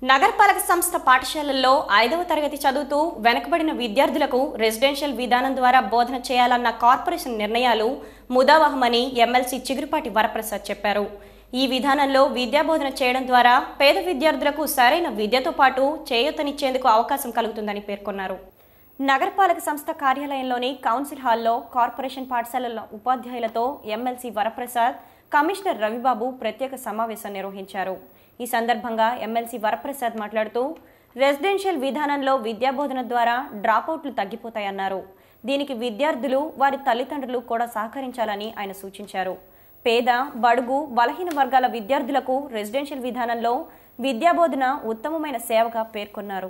నగరపాలక సంస్థ పాఠశాలల్లో ఐదవ తరగతి చదువుతూ వెనకబడిన విద్యార్థులకు రెసిడెన్షియల్ విధానం ద్వారా బోధన చేయాలన్న కార్పొరేషన్ నిర్ణయాలు ముదావహమని ఎమ్మెల్సీ చిగురుపాటి వరప్రసాద్ చెప్పారు ఈ విధానంలో విద్యాబోధన చేయడం ద్వారా పేద విద్యార్థులకు సరైన విద్యతో పాటు చేయూతనిచ్చేందుకు అవకాశం కలుగుతుందని పేర్కొన్నారు నగరపాలక సంస్థ కార్యాలయంలోని కౌన్సిల్ హాల్లో కార్పొరేషన్ పాఠశాలల ఉపాధ్యాయులతో ఎమ్మెల్సీ వరప్రసాద్ కమిషనర్ రవిబాబు ప్రత్యేక సమావేశం నిర్వహించారు ఈ సందర్భంగా ఎమ్మెల్సీ వరప్రసాద్ మాట్లాడుతూ రెసిడెన్షియల్ విధానంలో విద్యాబోధన ద్వారా డ్రాపౌట్లు తగ్గిపోతాయన్నారు దీనికి విద్యార్థులు వారి తల్లిదండ్రులు కూడా సహకరించాలని ఆయన సూచించారు పేద బడుగు బలహీన వర్గాల విద్యార్థులకు రెసిడెన్షియల్ విధానంలో విద్యాబోధన ఉత్తమమైన సేవగా పేర్కొన్నారు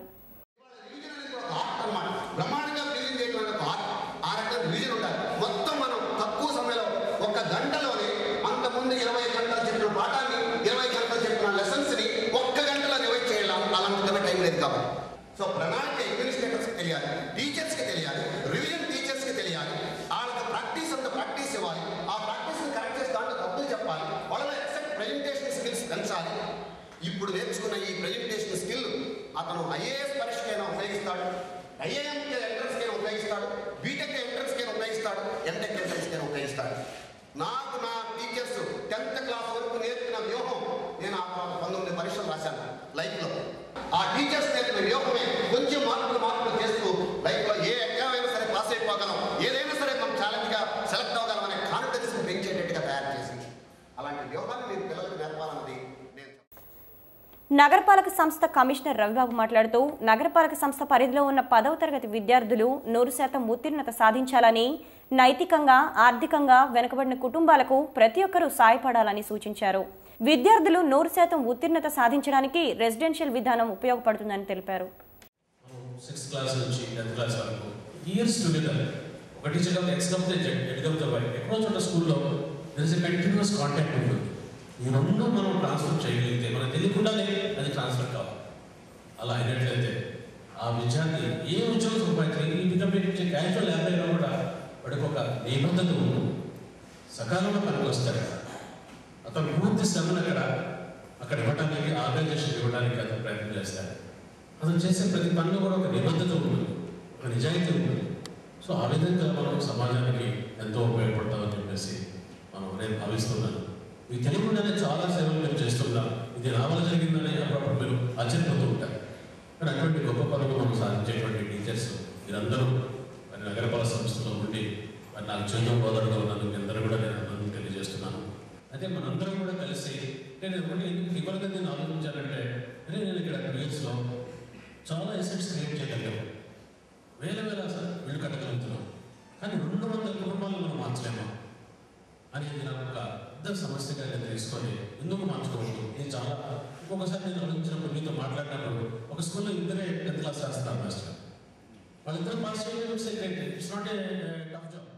అన్నమాట బ్రహ్మాండంగా రిలీజ్ చేయడం ఒక ఆర్ట్ ఆ రకంగా రిలీజన్ ఉండాలి మొత్తం మనం తక్కువ సమయంలో ఒక గంటలోనే అంతకుముందు ఇరవై గంటలు చెప్పిన పాఠాన్ని ఇరవై గంటలు చెప్పిన లెసన్స్ ని ఒక్క గంటలో రివైజ్ చేయాలి అలాంటి టైం లేదు కాబట్టి సో ప్రణాళిక అడ్మినిస్ట్రేటర్స్ కి తెలియాలి టీచర్స్ కి తెలియాలి రివిజన్ టీచర్స్ కి తెలియాలి వాళ్ళకి ప్రాక్టీస్ అంత ప్రాక్టీస్ ఇవ్వాలి ఆ ప్రాక్టీస్ కరెక్ట్ చేసి దాంట్లో తప్పులు చెప్పాలి వాళ్ళలో ఎక్సెప్ట్ ప్రెజెంటేషన్ స్కిల్స్ పెంచాలి ఇప్పుడు నేర్చుకున్న ఈ ప్రెజెంటేషన్ స్కిల్ అతను ఐఏఎస్ పరీక్షకైనా ఉపయోగిస్తాడు ఐఏఎం ఎంట్రన్స్ కైనా ఉపయోగిస్తాడు బీటెక్ ఎంట్రన్స్ కైనా ఉపయోగిస్తాడు ఎంటెక్ ఎంట్రన్స్ కైనా ఉపయోగిస్తాడు నాకు నా టీచర్స్ టెన్త్ క్లాస్ వరకు నేర్పిన వ్యూహం నేను ఆ పంతొమ్మిది పరీక్షలు రాశాను లైఫ్లో ఆ టీచర్స్ నేర్పిన వ్యూహమే కొంచెం మార్పులు మార్పులు చేస్తూ లైఫ్లో ఏ ఎగ్జామ్ అయినా సరే పాస్ అయిపోగలం ఏదైనా సరే మనం ఛాలెంజ్గా సెలెక్ట్ అవ్వగలం అనే కాన్ఫిడెన్స్ పెంచేటట్టుగా తయారు చేసి అలాంటి వ్యూహాన్ని మీరు పిల్లలకు నేర్పాలన్నది నేను నగరపాలక సంస్థ కమిషనర్ రవిబాబు మాట్లాడుతూ నగరపాలక సంస్థ పరిధిలో ఉన్న పదవ తరగతి విద్యార్థులు నూరు శాతం ఉత్తీర్ణత సాధించాలని నైతికంగా ఆర్థికంగా వెనుకబడిన కుటుంబాలకు ప్రతి ఒక్కరూ సాయపడాలని సూచించారు విద్యార్థులు నూరు శాతం ఉత్తీర్ణత సాధించడానికి రెసిడెన్షియల్ విధానం ఉపయోగపడుతుందని తెలిపారు సిక్స్త్ క్లాస్ నుంచి టెన్త్ క్లాస్ వరకు ఇయర్స్ టుగెదర్ ఒక teacher of X of the Z ed of the Y ఎక్కడో చోట స్కూల్లో there is a continuous contact ఉంటుంది ఈ రెండు మనం ట్రాన్స్ఫర్ చేయగలిగితే మనకు తెలియకుండానే అది ట్రాన్స్ఫర్ కావాలి అలా అయినట్లయితే ఆ విద్యార్థి ఏ ఉద్యోగం సంపాదించాలి ఈ విధంగా క్యాజువల్ ల్యాబ్ అయినా కూడా వాడికి ఒక నిబద్ధత ఉంటుంది సకాలంలో పనికి వస్తాడు అతను పూర్తి శ్రమను అక్కడ అక్కడ ఇవ్వడానికి ఆర్గనైజేషన్ ఇవ్వడానికి అతను ప్రయత్నం చేస్తాడు అతను చేసే ప్రతి పనిలో కూడా ఒక నిబద్ధత ఉంటుంది ఒక నిజాయితీ ఉంటుంది సో ఆ విధంగా మనం సమాజానికి ఎంతో ఉపయోగపడతామని చెప్పేసి మనం నేను భావిస్తున్నాను మీకు తెలియకుండానే చాలా సేవలు మేము చేస్తున్నాం ఇది నా వల్ల జరిగిందని అప్పుడప్పుడు మీరు ఆశ్చర్యపోతూ ఉంటారు కానీ అటువంటి గొప్ప పనులు మనం సాధించేటువంటి టీచర్స్ మీరందరూ మరి నగరపాలక సంస్థలో ఉండి మరి నాకు చేతులు బోధనగా ఉన్నందుకు మీ అందరూ కూడా నేను అభినందనలు తెలియజేస్తున్నాను అయితే మనందరం కూడా కలిసి నేను ఒకటి ఇవ్వగా నేను ఆలోచించానంటే అరే నేను ఇక్కడ న్యూస్లో చాలా ఎసెట్స్ క్రియేట్ చేయగలిగాము వేల వేల అసలు వీళ్ళు కట్టగలుగుతున్నాం కానీ రెండు వందల కుటుంబాలను మనం మార్చలేమా అనేది నాకు ఒక పెద్ద సమస్యగా నేను తీసుకొని ఎందుకు మార్చుకోవద్దు నేను చాలా ఇంకొకసారి నేను ఆలోచించినప్పుడు మీతో మాట్లాడినప్పుడు ఒక స్కూల్లో ఇద్దరే టెన్త్ క్లాస్ రాస్తున్నారు మాస్టర్ వాళ్ళిద్దరు పాస్ చేయడం it's not a tough job